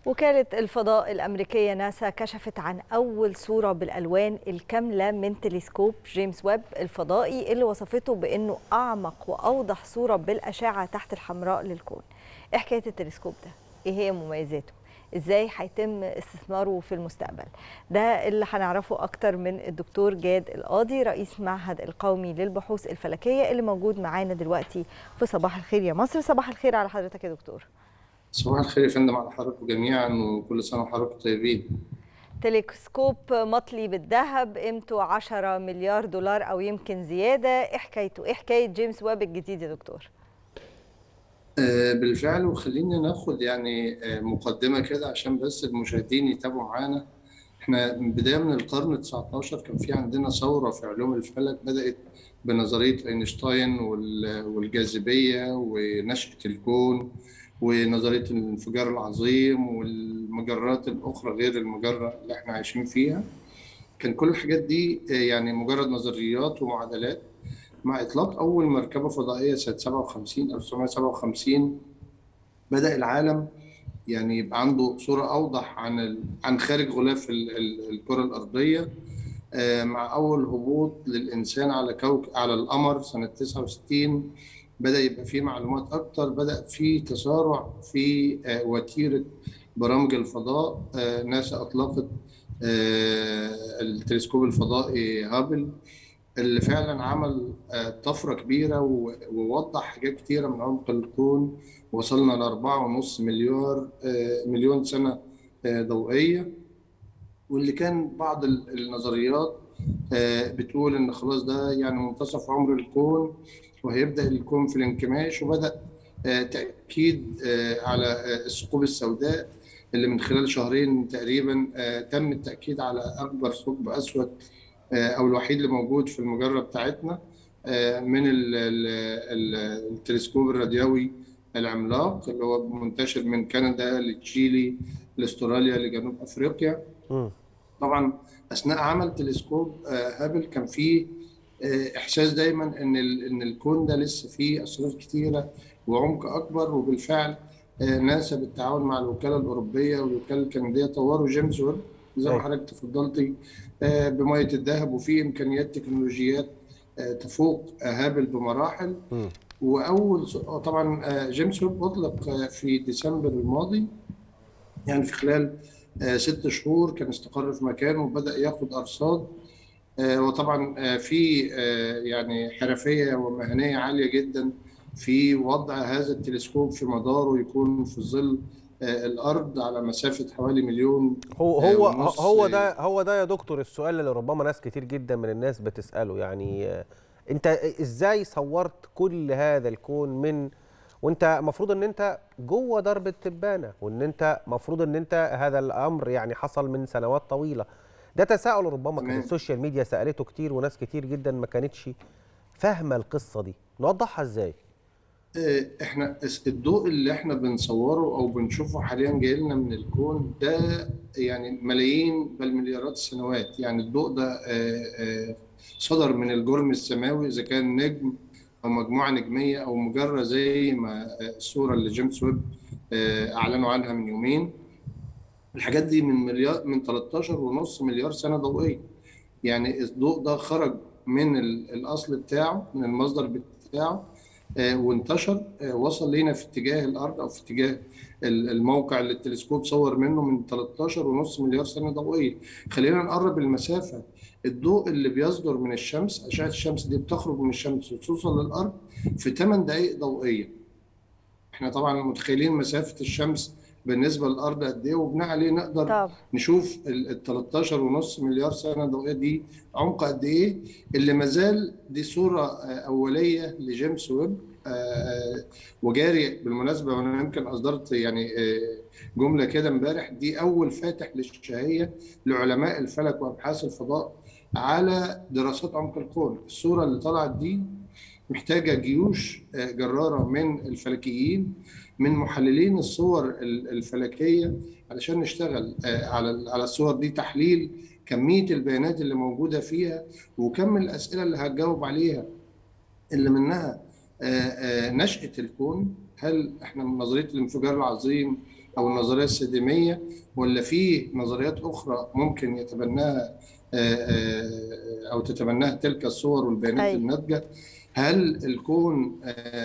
وكالة الفضاء الأمريكية ناسا كشفت عن أول صورة بالألوان الكاملة من تلسكوب جيمس ويب الفضائي اللي وصفته بأنه أعمق وأوضح صورة بالأشعة تحت الحمراء للكون إيه حكاية التلسكوب ده؟ إيه هي مميزاته؟ ازاي هيتم استثماره في المستقبل ده اللي هنعرفه اكتر من الدكتور جاد القاضي رئيس معهد القومي للبحوث الفلكيه اللي موجود معانا دلوقتي في صباح الخير يا مصر صباح الخير على حضرتك يا دكتور صباح الخير يا فندم على حضراتكم جميعا وكل سنه وحضراتكم طيبين تلسكوب مطلي بالذهب قيمته 10 مليار دولار او يمكن زياده ايه حكايته ايه حكايه جيمس ويب الجديد يا دكتور بالفعل وخلينا ناخد يعني مقدمه كده عشان بس المشاهدين يتابعوا معانا احنا من بدايه من القرن 19 كان في عندنا ثوره في علوم الفلك بدات بنظريه اينشتاين والجاذبيه ونشاه الكون ونظريه الانفجار العظيم والمجرات الاخرى غير المجره اللي احنا عايشين فيها كان كل الحاجات دي يعني مجرد نظريات ومعادلات مع اطلاق اول مركبه فضائيه سنه 57 1957 بدا العالم يعني يبقى عنده صوره اوضح عن ال... عن خارج غلاف ال... ال... الكره الارضيه مع اول هبوط للانسان على كوكب على القمر سنه 69 بدا يبقى في معلومات اكتر بدا في تسارع في وتيره برامج الفضاء ناسا اطلقت التلسكوب الفضائي هابل اللي فعلا عمل طفرة كبيرة ووضح حاجات كتيرة من عمق الكون وصلنا لأربعة ونص مليار مليون سنة ضوئية واللي كان بعض النظريات بتقول إن خلاص ده يعني منتصف عمر الكون وهيبدأ الكون في الانكماش وبدأ تأكيد على الثقوب السوداء اللي من خلال شهرين تقريبا تم التأكيد على أكبر ثقب أسود او الوحيد اللي موجود في المجره بتاعتنا من التلسكوب الراديوي العملاق اللي هو منتشر من كندا لتشيلي لاستراليا لجنوب افريقيا طبعا اثناء عمل تلسكوب هابل كان في احساس دايما ان ان الكون ده لسه فيه اسرار كتيره وعمق اكبر وبالفعل ناسا بالتعاون مع الوكاله الاوروبيه والوكاله الكنديه طوروا جيمس ويب زي ما حضرتك تفضلتي بميه الذهب وفي امكانيات تكنولوجيات تفوق هابل بمراحل م. واول طبعا جيمس ويب اطلق في ديسمبر الماضي يعني في خلال ست شهور كان استقر في مكانه وبدا ياخد ارصاد وطبعا في يعني حرفيه ومهنيه عاليه جدا في وضع هذا التلسكوب في مداره يكون في ظل الارض على مسافه حوالي مليون هو هو هو ده هو ده يا دكتور السؤال اللي ربما ناس كتير جدا من الناس بتساله يعني انت ازاي صورت كل هذا الكون من وانت المفروض ان انت جوه درب التبانه وان انت المفروض ان انت هذا الامر يعني حصل من سنوات طويله ده تساؤل ربما كانت السوشيال ميديا سالته كتير وناس كتير جدا ما كانتش فاهمه القصه دي نوضحها ازاي احنا الضوء اللي احنا بنصوره او بنشوفه حاليا جاي لنا من الكون ده يعني ملايين بل مليارات السنوات يعني الضوء ده صدر من الجرم السماوي اذا كان نجم او مجموعه نجميه او مجره زي ما الصوره اللي جيمس ويب اعلنوا عنها من يومين الحاجات دي من مليار من 13 ونص مليار سنه ضوئيه يعني الضوء ده خرج من الاصل بتاعه من المصدر بتاعه وانتشر وصل لينا في اتجاه الارض او في اتجاه الموقع اللي التلسكوب صور منه من 13 ونص مليار سنه ضوئيه خلينا نقرب المسافه الضوء اللي بيصدر من الشمس اشعه الشمس دي بتخرج من الشمس وتوصل للارض في 8 دقائق ضوئيه احنا طبعا متخيلين مسافه الشمس بالنسبه للارض قد ايه وبناء عليه نقدر طب. نشوف ال 13 ونص مليار سنه ضوئيه دي عمق قد ايه اللي مازال دي صوره اوليه لجيمس ويب وجاري بالمناسبه وانا يمكن اصدرت يعني جمله كده امبارح دي اول فاتح للشهيه لعلماء الفلك وابحاث الفضاء على دراسات عمق الكون الصوره اللي طلعت دي محتاجه جيوش جراره من الفلكيين من محللين الصور الفلكيه علشان نشتغل على على الصور دي تحليل كميه البيانات اللي موجوده فيها وكم الاسئله اللي هتجاوب عليها اللي منها نشاه الكون هل احنا من نظريه الانفجار العظيم او النظريه السديميه ولا في نظريات اخرى ممكن يتبناها او تتبناها تلك الصور والبيانات أي. الناتجه هل الكون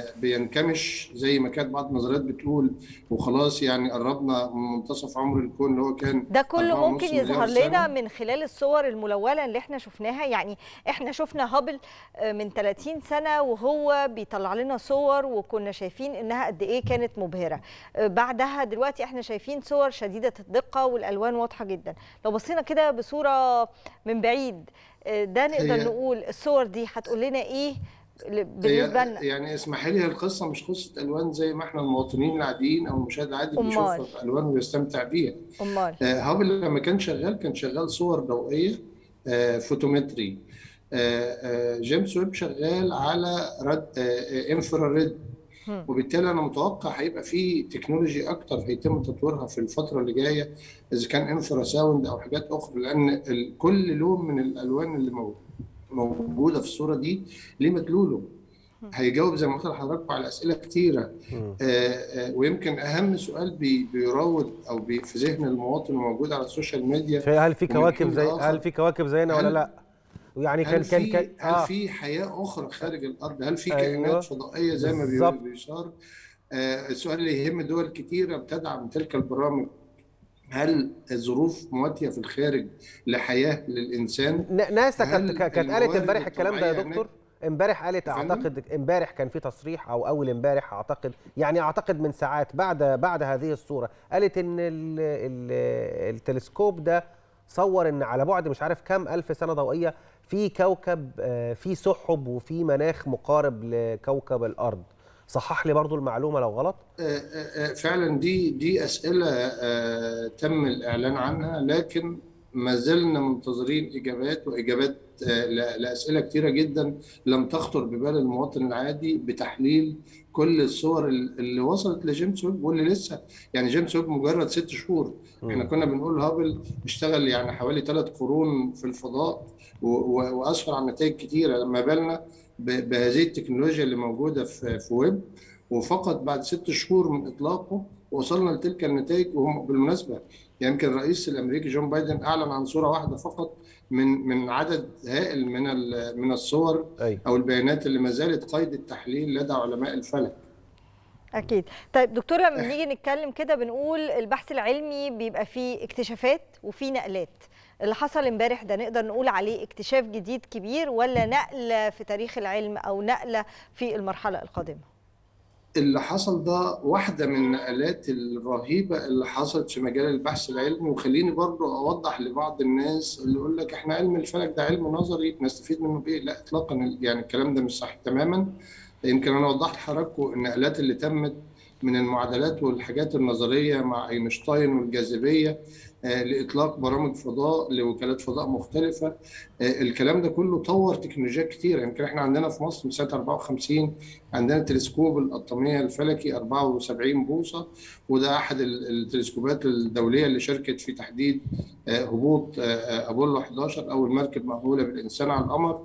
بينكمش زي ما كانت بعض النظريات بتقول وخلاص يعني قربنا من منتصف عمر الكون اللي هو كان ده كله أربعة ممكن ونص يظهر مليار لنا سنة؟ من خلال الصور الملونة اللي احنا شفناها يعني احنا شفنا هابل آه، من 30 سنة وهو بيطلع لنا صور وكنا شايفين انها قد ايه كانت مبهرة آه، بعدها دلوقتي احنا شايفين صور شديدة الدقة والالوان واضحة جدا لو بصينا كده بصورة من بعيد آه، ده نقدر هي- نقول الصور دي هتقول لنا ايه ل- بالنسبة هي لنا يعني اسمحي لي هي القصه مش قصه الوان زي ما احنا المواطنين العاديين او المشاهد العادي أمال. بيشوفها في الوان ويستمتع بيها امال آه، هابل لما كان شغال كان شغال صور ضوئيه آه، فوتومتري آه، آه، جيمس ويب شغال على رد آه، انفراريد هم. وبالتالي انا متوقع هيبقى في تكنولوجي اكتر هيتم تطويرها في الفتره اللي جايه اذا كان انفرا ساوند او حاجات اخرى لان ال- كل لون من الالوان اللي مو- موجوده في الصوره دي ليه مدلوله هيجاوب زي ما قلت لحضراتكم على اسئله كتيره مم. آه، آه، ويمكن اهم سؤال بي- بيراود او بي في ذهن المواطن الموجود على السوشيال ميديا في- هل في ومن كواكب حين زي لآخر هل في كواكب زينا ولا هل- لا يعني كان هل كان في كان هل في حياه اخرى خارج الارض؟ هل في أيوة. كائنات فضائيه زي ما بي- بالظبط. بيشار؟ آه، السؤال اللي يهم دول كتيره بتدعم تلك البرامج هل الظروف مواتيه في الخارج لحياه للانسان؟ ن- ناسا كانت هل كانت قالت الموارد امبارح الكلام ده يا الطبيعية دكتور امبارح قالت يا فندم؟ اعتقد امبارح كان في تصريح او اول امبارح اعتقد يعني اعتقد من ساعات بعد بعد هذه الصوره قالت ان ال ال التلسكوب ده صور ان على بعد مش عارف كام الف سنه ضوئيه في كوكب آه، في سحب وفي مناخ مقارب لكوكب الارض صحح لي برضو المعلومه لو غلط آه، آه، آه، فعلا دي دي اسئله آه، تم الاعلان عنها لكن ما زلنا منتظرين اجابات واجابات آه، ل- لاسئله كتيره جدا لم تخطر ببال المواطن العادي بتحليل كل الصور ال- اللي وصلت لجيمس ويب واللي لسه يعني جيمس ويب مجرد ست شهور احنا كنا بنقول هابل اشتغل يعني حوالي ثلاث قرون في الفضاء و- و- واسفر عن نتائج كتيره لما بالنا ب- بهذه التكنولوجيا اللي موجوده في في ويب وفقط بعد ست شهور من اطلاقه وصلنا لتلك النتائج وهم بالمناسبه يمكن الرئيس الامريكي جون بايدن اعلن عن صوره واحده فقط من من عدد هائل من ال- من الصور ايوه او البيانات اللي ما زالت قيد التحليل لدى علماء الفلك اكيد طيب دكتور لما بنيجي نتكلم كده بنقول البحث العلمي بيبقى فيه اكتشافات وفيه نقلات اللي حصل امبارح ده نقدر نقول عليه اكتشاف جديد كبير ولا نقله في تاريخ العلم او نقله في المرحله القادمه اللي حصل ده واحدة من النقلات الرهيبة اللي حصلت في مجال البحث العلمي وخليني برضو أوضح لبعض الناس اللي يقول لك إحنا علم الفلك ده علم نظري نستفيد منه بإيه؟ لا إطلاقا يعني الكلام ده مش صح تماما يمكن أنا وضحت لحضراتكم النقلات اللي تمت من المعادلات والحاجات النظرية مع أينشتاين والجاذبية آه، لإطلاق برامج فضاء لوكالات فضاء مختلفة آه، الكلام ده كله طور تكنولوجيات كتيرة يمكن إحنا عندنا في مصر من سنة 54 عندنا تلسكوب الأطمية الفلكي 74 بوصة وده أحد ال- التلسكوبات الدولية اللي شاركت في تحديد آه، هبوط آه، آه، أبولو 11 أول مركب مأهولة بالإنسان على القمر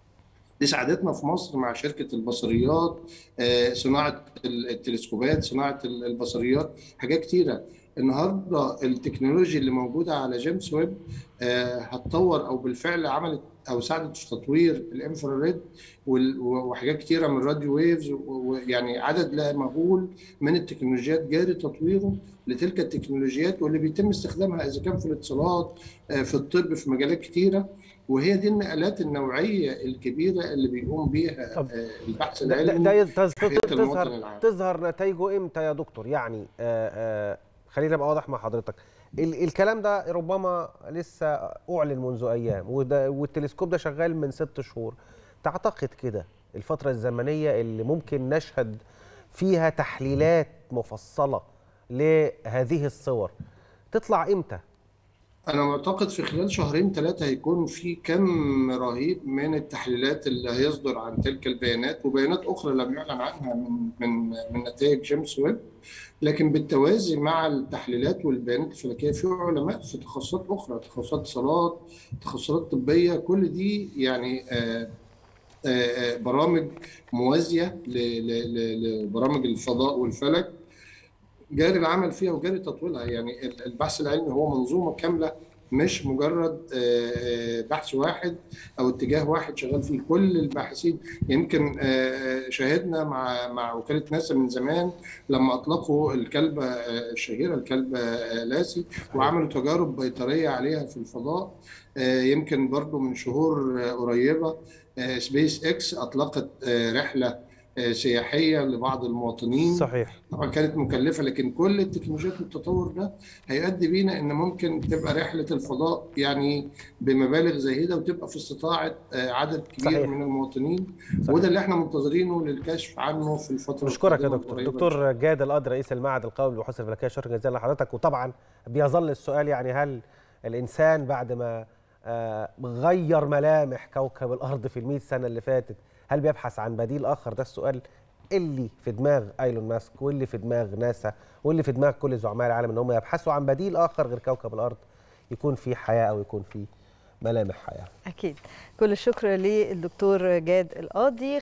دي ساعدتنا في مصر مع شركة البصريات آه، صناعة ال- التلسكوبات صناعة ال- البصريات حاجات كتيرة النهاردة التكنولوجيا اللي موجودة على جيمس ويب آه، هتطور أو بالفعل عملت أو ساعدت في تطوير الانفراريد وال- وحاجات كتيرة من الراديو ويفز ويعني عدد لا مهول من التكنولوجيات جاري تطويره لتلك التكنولوجيات واللي بيتم استخدامها إذا كان في الاتصالات آه، في الطب في مجالات كتيرة وهي دي النقلات النوعية الكبيرة اللي بيقوم بيها طب آه، البحث ده, ده, العلمي ده يز- في حياة المواطن تظهر العام تظهر نتائجه امتى يا دكتور يعني آه آه خلينا ابقى واضح مع حضرتك ال الكلام ده ربما لسه اعلن منذ ايام وده والتلسكوب ده شغال من ست شهور تعتقد كده الفتره الزمنيه اللي ممكن نشهد فيها تحليلات مفصله لهذه الصور تطلع امتى أنا معتقد في خلال شهرين ثلاثة هيكون في كم رهيب من التحليلات اللي هيصدر عن تلك البيانات وبيانات أخرى لم يعلن عنها من من من نتائج جيمس ويب لكن بالتوازي مع التحليلات والبيانات الفلكية في علماء في تخصصات أخرى تخصصات اتصالات تخصصات طبية كل دي يعني آه، آه، آه، برامج موازية ل- ل- ل- لبرامج الفضاء والفلك جاري العمل فيها وجاري تطويلها يعني البحث العلمي هو منظومه كامله مش مجرد بحث واحد او اتجاه واحد شغال فيه كل الباحثين يمكن شاهدنا مع مع وكاله ناسا من زمان لما اطلقوا الكلبه الشهيره الكلبه لاسي وعملوا تجارب بيطريه عليها في الفضاء يمكن برضو من شهور قريبه سبيس اكس اطلقت رحله سياحيه لبعض المواطنين صحيح طبعا كانت مكلفه لكن كل التكنولوجيات والتطور ده هيؤدي بينا ان ممكن تبقى رحله الفضاء يعني بمبالغ زاهده وتبقى في استطاعه عدد كبير صحيح. من المواطنين صحيح. وده اللي احنا منتظرينه للكشف عنه في الفتره بشكرك يا دكتور دكتور جاد القاضي رئيس المعهد القومي للبحوث الفلكيه شكرا جزيلا لحضرتك وطبعا بيظل السؤال يعني هل الانسان بعد ما غير ملامح كوكب الارض في ال سنه اللي فاتت هل بيبحث عن بديل اخر ده السؤال اللي في دماغ ايلون ماسك واللي في دماغ ناسا واللي في دماغ كل زعماء العالم ان هم يبحثوا عن بديل اخر غير كوكب الارض يكون فيه حياه او يكون فيه ملامح حياه اكيد كل الشكر للدكتور جاد القاضي